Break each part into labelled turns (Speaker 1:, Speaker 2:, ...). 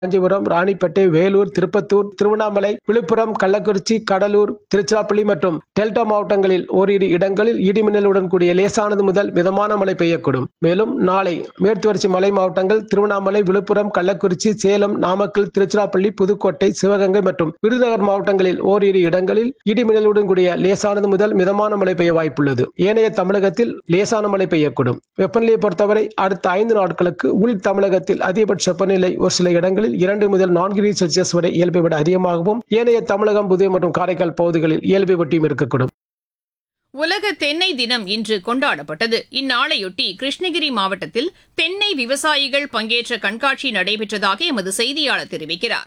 Speaker 1: காஞ்சிபுரம் ராணிப்பேட்டை வேலூர் திருப்பத்தூர் திருவண்ணாமலை விழுப்புரம் கள்ளக்குறிச்சி கடலூர் திருச்சிராப்பள்ளி மற்றும் டெல்டா மாவட்டங்களில் ஓரிரு இடங்களில் இடிமின்னலுடன் கூடிய லேசானது முதல் மிதமான மழை பெய்யக்கூடும் மேலும் நாளை மேற்கு தொடர்ச்சி மலை மாவட்டங்கள் திருவண்ணாமலை விழுப்புரம் கள்ளக்குறிச்சி சேலம் நாமக்கல் திருச்சிராப்பள்ளி புதுக்கோட்டை சிவகங்கை மற்றும் விருதுநகர் மாவட்டங்களில் ஓரிரு இடங்களில் இடிமின்னலுடன் கூடிய லேசானது முதல் மிதமான மழை பெய்ய வாய்ப்புள்ளது ஏனைய தமிழகத்தில் லேசான மழை பெய்யக்கூடும் வெப்பநிலையை பொறுத்தவரை அடுத்த ஐந்து நாட்களுக்கு உள் தமிழகத்தில் அதிகபட்ச வெப்பநிலை ஒரு சில இடங்களில் இரண்டு முதல் நான்கு டிகிரி செல்சியஸ் வரை இயல்பை விட அதிகமாகவும் ஏனைய தமிழகம் புதுவை மற்றும் காரைக்கால் பகுதிகளில் இயல்பை ஒட்டியும் இருக்கக்கூடும்
Speaker 2: உலக தென்னை தினம் இன்று கொண்டாடப்பட்டது இந்நாளையொட்டி கிருஷ்ணகிரி மாவட்டத்தில் தென்னை விவசாயிகள் பங்கேற்ற கண்காட்சி நடைபெற்றதாக எமது செய்தியாளர் தெரிவிக்கிறார்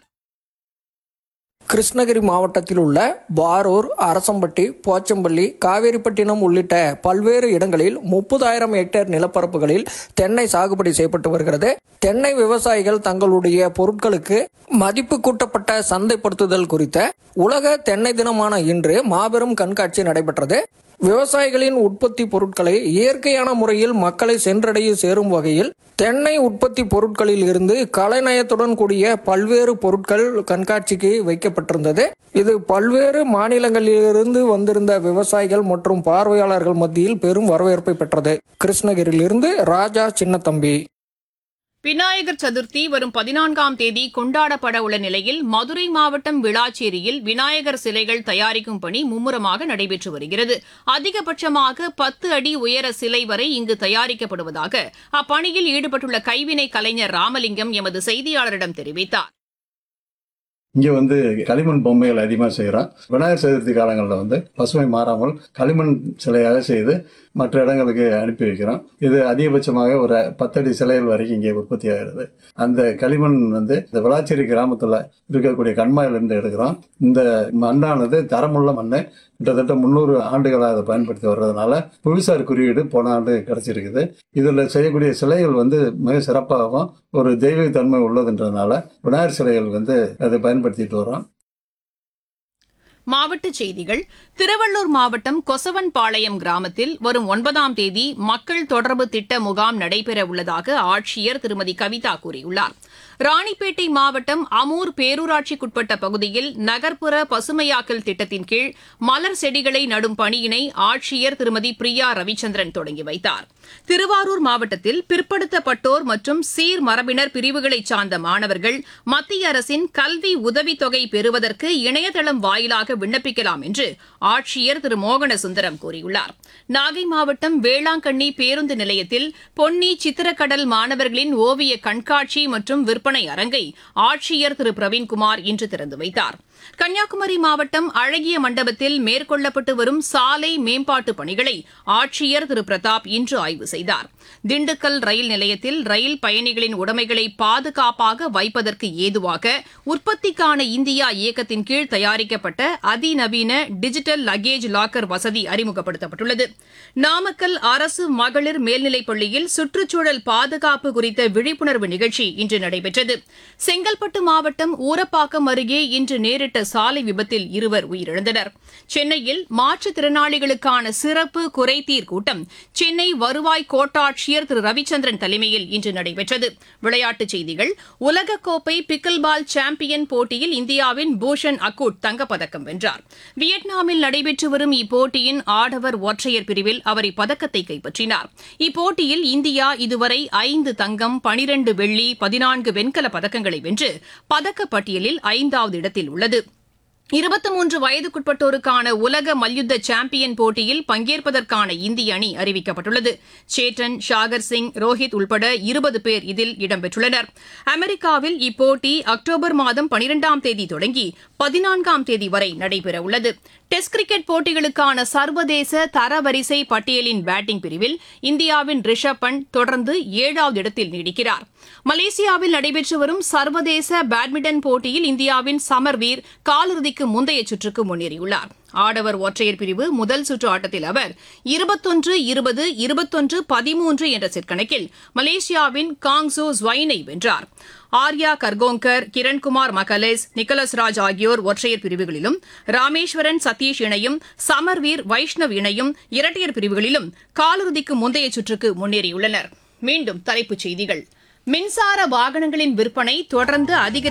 Speaker 3: கிருஷ்ணகிரி மாவட்டத்தில் உள்ள வாரூர் அரசம்பட்டி போச்சம்பள்ளி காவேரிப்பட்டினம் உள்ளிட்ட பல்வேறு இடங்களில் முப்பதாயிரம் ஹெக்டேர் நிலப்பரப்புகளில் தென்னை சாகுபடி செய்யப்பட்டு வருகிறது தென்னை விவசாயிகள் தங்களுடைய பொருட்களுக்கு மதிப்பு கூட்டப்பட்ட சந்தைப்படுத்துதல் குறித்த உலக தென்னை தினமான இன்று மாபெரும் கண்காட்சி நடைபெற்றது விவசாயிகளின் உற்பத்தி பொருட்களை இயற்கையான முறையில் மக்களை சென்றடைய சேரும் வகையில் தென்னை உற்பத்தி பொருட்களில் இருந்து கலைநயத்துடன் கூடிய பல்வேறு பொருட்கள் கண்காட்சிக்கு வைக்கப்பட்டிருந்தது இது பல்வேறு மாநிலங்களிலிருந்து வந்திருந்த விவசாயிகள் மற்றும் பார்வையாளர்கள் மத்தியில் பெரும் வரவேற்பை பெற்றது கிருஷ்ணகிரியிலிருந்து ராஜா சின்னத்தம்பி
Speaker 2: விநாயகர் சதுர்த்தி வரும் பதினான்காம் தேதி கொண்டாடப்பட உள்ள நிலையில் மதுரை மாவட்டம் விளாச்சேரியில் விநாயகர் சிலைகள் தயாரிக்கும் பணி மும்முரமாக நடைபெற்று வருகிறது அதிகபட்சமாக பத்து அடி உயர சிலை வரை இங்கு தயாரிக்கப்படுவதாக அப்பணியில் ஈடுபட்டுள்ள கைவினை கலைஞர் ராமலிங்கம் எமது செய்தியாளரிடம் தெரிவித்தார்
Speaker 4: இங்கே வந்து களிமண் பொம்மைகள் அதிகமாக செய்கிறோம் விநாயகர் சதுர்த்தி காலங்களில் வந்து பசுமை மாறாமல் களிமண் சிலையாக செய்து மற்ற இடங்களுக்கு அனுப்பி வைக்கிறோம் இது அதிகபட்சமாக ஒரு பத்தடி சிலைகள் வரைக்கும் இங்கே உற்பத்தி ஆகிறது அந்த களிமண் வந்து இந்த விளாச்சேரி கிராமத்தில் இருக்கக்கூடிய கண்மாயிலிருந்து எடுக்கிறோம் இந்த மண்ணானது தரமுள்ள மண் கிட்டத்தட்ட முந்நூறு ஆண்டுகளாக அதை பயன்படுத்தி வர்றதுனால புவிசார் குறியீடு போன ஆண்டு கிடைச்சிருக்குது இதில் செய்யக்கூடிய சிலைகள் வந்து மிக சிறப்பாகவும் ஒரு தெய்வீக தன்மை உள்ளதுன்றதுனால விநாயகர் சிலைகள் வந்து அதை பயன்படுத்திட்டு வரோம்
Speaker 2: மாவட்டச் செய்திகள் திருவள்ளூர் மாவட்டம் கொசவன்பாளையம் கிராமத்தில் வரும் ஒன்பதாம் தேதி மக்கள் தொடர்பு திட்ட முகாம் நடைபெற உள்ளதாக ஆட்சியர் திருமதி கவிதா கூறியுள்ளார் ராணிப்பேட்டை மாவட்டம் அமூர் பேரூராட்சிக்குட்பட்ட பகுதியில் நகர்ப்புற பசுமையாக்கல் திட்டத்தின் கீழ் மலர் செடிகளை நடும் பணியினை ஆட்சியர் திருமதி பிரியா ரவிச்சந்திரன் தொடங்கி வைத்தார் திருவாரூர் மாவட்டத்தில் பிற்படுத்தப்பட்டோர் மற்றும் சீர் மரபினர் பிரிவுகளைச் சார்ந்த மாணவர்கள் மத்திய அரசின் கல்வி உதவித்தொகை பெறுவதற்கு இணையதளம் வாயிலாக விண்ணப்பிக்கலாம் என்று ஆட்சியர் திரு மோகன சுந்தரம் கூறியுள்ளார் நாகை மாவட்டம் வேளாங்கண்ணி பேருந்து நிலையத்தில் பொன்னி சித்திரக்கடல் மாணவர்களின் ஓவிய கண்காட்சி மற்றும் விற்பனை அரங்கை ஆட்சியர் திரு பிரவீன்குமார் இன்று திறந்து வைத்தார் கன்னியாகுமரி மாவட்டம் அழகிய மண்டபத்தில் மேற்கொள்ளப்பட்டு வரும் சாலை மேம்பாட்டு பணிகளை ஆட்சியர் திரு பிரதாப் இன்று ஆய்வு செய்தார் திண்டுக்கல் ரயில் நிலையத்தில் ரயில் பயணிகளின் உடைமைகளை பாதுகாப்பாக வைப்பதற்கு ஏதுவாக உற்பத்திக்கான இந்தியா இயக்கத்தின் கீழ் தயாரிக்கப்பட்ட அதிநவீன டிஜிட்டல் லக்கேஜ் லாக்கர் வசதி அறிமுகப்படுத்தப்பட்டுள்ளது நாமக்கல் அரசு மகளிர் மேல்நிலைப் பள்ளியில் சுற்றுச்சூழல் பாதுகாப்பு குறித்த விழிப்புணர்வு நிகழ்ச்சி இன்று நடைபெற்றது செங்கல்பட்டு மாவட்டம் ஊரப்பாக்கம் அருகே இன்று நேரிட்ட சாலை விபத்தில் இருவர் உயிரிழந்தனர் சென்னையில் மாற்றுத்திறனாளிகளுக்கான சிறப்பு குறைதீர் கூட்டம் சென்னை வருவாய் கோட்டாட்சியர் திரு ரவிச்சந்திரன் தலைமையில் இன்று நடைபெற்றது விளையாட்டுச் செய்திகள் உலகக்கோப்பை பிக்கில் பால் சாம்பியன் போட்டியில் இந்தியாவின் பூஷன் அக்கூட் தங்கப்பதக்கம் வென்றார் வியட்நாமில் நடைபெற்று வரும் இப்போட்டியின் ஆடவர் ஒற்றையர் பிரிவில் அவர் இப்பதக்கத்தை கைப்பற்றினார் இப்போட்டியில் இந்தியா இதுவரை ஐந்து தங்கம் பனிரண்டு வெள்ளி பதினான்கு வெண்கலப் பதக்கங்களை வென்று பதக்கப்பட்டியலில் ஐந்தாவது இடத்தில் உள்ளது இருபத்தி மூன்று வயதுக்குட்பட்டோருக்கான உலக மல்யுத்த சாம்பியன் போட்டியில் பங்கேற்பதற்கான இந்திய அணி அறிவிக்கப்பட்டுள்ளது சேட்டன் ஷாகர் சிங் ரோஹித் உள்பட இருபது பேர் இதில் இடம்பெற்றுள்ளனர் அமெரிக்காவில் இப்போட்டி அக்டோபர் மாதம் பனிரெண்டாம் தேதி தொடங்கி பதினான்காம் தேதி வரை நடைபெறவுள்ளது டெஸ்ட் கிரிக்கெட் போட்டிகளுக்கான சர்வதேச தரவரிசை பட்டியலின் பேட்டிங் பிரிவில் இந்தியாவின் ரிஷப் பண்ட் தொடர்ந்து ஏழாவது இடத்தில் நீடிக்கிறார் மலேசியாவில் நடைபெற்று வரும் சர்வதேச பேட்மிண்டன் போட்டியில் இந்தியாவின் சமர்வீர் காலிறுதிக்கு முந்தைய சுற்றுக்கு முன்னேறியுள்ளார் ஆடவர் ஒற்றையர் பிரிவு முதல் சுற்று ஆட்டத்தில் அவர் இருபத்தொன்று இருபது இருபத்தொன்று பதிமூன்று என்ற செட் கணக்கில் மலேசியாவின் காங்சோ ஸ்வைனை வென்றார் ஆர்யா கர்கோங்கர் கிரண்குமார் மகலேஸ் நிக்கலஸ் ராஜ் ஆகியோர் ஒற்றையர் பிரிவுகளிலும் ராமேஸ்வரன் சதீஷ் இணையும் சமர்வீர் வைஷ்ணவ் இணையும் இரட்டையர் பிரிவுகளிலும் காலிறுதிக்கு முந்தைய சுற்றுக்கு முன்னேறியுள்ளனர் மீண்டும் தலைப்புச் செய்திகள் மின்சார வாகனங்களின் விற்பனை தொடர்ந்து அதிகரித்து